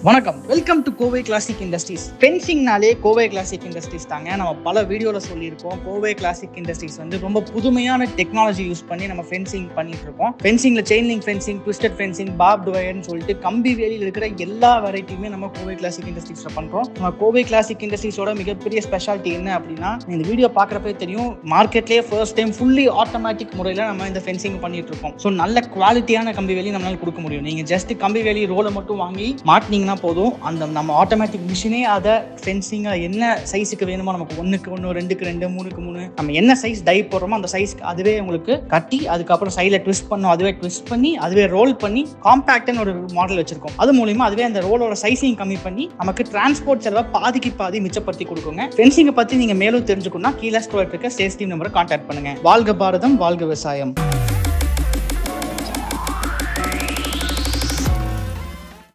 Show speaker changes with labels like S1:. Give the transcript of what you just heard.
S1: வணக்கம் welcome to Kovai classic industries ஃபென்சிங்னாலே Kovai classic industries தாங்க நம்ம பல வீடியோவில் சொல்லியிருக்கோம் கோவை கிளாசிக் இண்டஸ்ட்ரீஸ் வந்து ரொம்ப புதுமையான டெக்னாலஜி யூஸ் பண்ணி நம்ம ஃபென்சிங் பண்ணிட்டு இருக்கோம் ஃபென்சிங்ல chain link fencing twisted fencing பாப் டுவயர்னு சொல்லிட்டு கம்பி வேலியில் இருக்கிற எல்லா வெரைட்டியுமே நம்ம கோவை கிளாசிக் இண்டஸ்ட்ரீஸ்ல பண்றோம் நம்ம கோவை கிளாசிக் இண்டஸ்ட்ரீஸோட மிகப்பெரிய ஸ்பெஷாலிட்டி என்ன அப்படின்னா இந்த வீடியோ பார்க்குறப்பே தெரியும் மார்க்கெட்லேயே ஃபர்ஸ்ட் டைம் ஃபுல்லி ஆட்டோமேட்டிக் முறையில் நம்ம இந்த ஃபென்சிங் பண்ணிட்டு இருக்கோம் ஸோ நல்ல குவாலிட்டியான கம்பி வேலி நம்மளால கொடுக்க முடியும் நீங்க ஜஸ்ட் கம்பி வேலி ரோலை மட்டும் வாங்கி மாட்டினீங்கன்னா போதும் அந்த நம்ம ஆட்டோமேட்டிக் மிஷினே அதை ஃபென்சிங்காக என்ன சைஸுக்கு வேணுமோ நமக்கு ஒன்றுக்கு ஒன்று ரெண்டுக்கு ரெண்டு மூணுக்கு மூணு நம்ம என்ன சைஸ் டை போடுறோமோ அந்த சைஸ்க்கு அதுவே உங்களுக்கு கட்டி அதுக்கப்புறம் சைடில் ட்விஸ்ட் பண்ணும் அதுவே ட்விஸ்ட் பண்ணி அதுவே ரோல் பண்ணி காம்பேக்ட்னு ஒரு மாடல் வச்சிருக்கோம் அது மூலியமா அதுவே அந்த ரோலோட சைஸையும் கம்மி பண்ணி நமக்கு டிரான்ஸ்போர்ட் செலவை பாதிக்கு பாதி மிச்சப்படுத்தி கொடுக்குங்க ஃபென்சிங்கை பற்றி நீங்கள் மேலும் தெரிஞ்சுக்கணும்னா கீழே ஸ்டோர் இருக்க சேல்ஸ் டீம் நம்பரை கான்டாக்ட் பண்ணுங்க வாழ்க பாரதம் வாழ்க விவசாயம்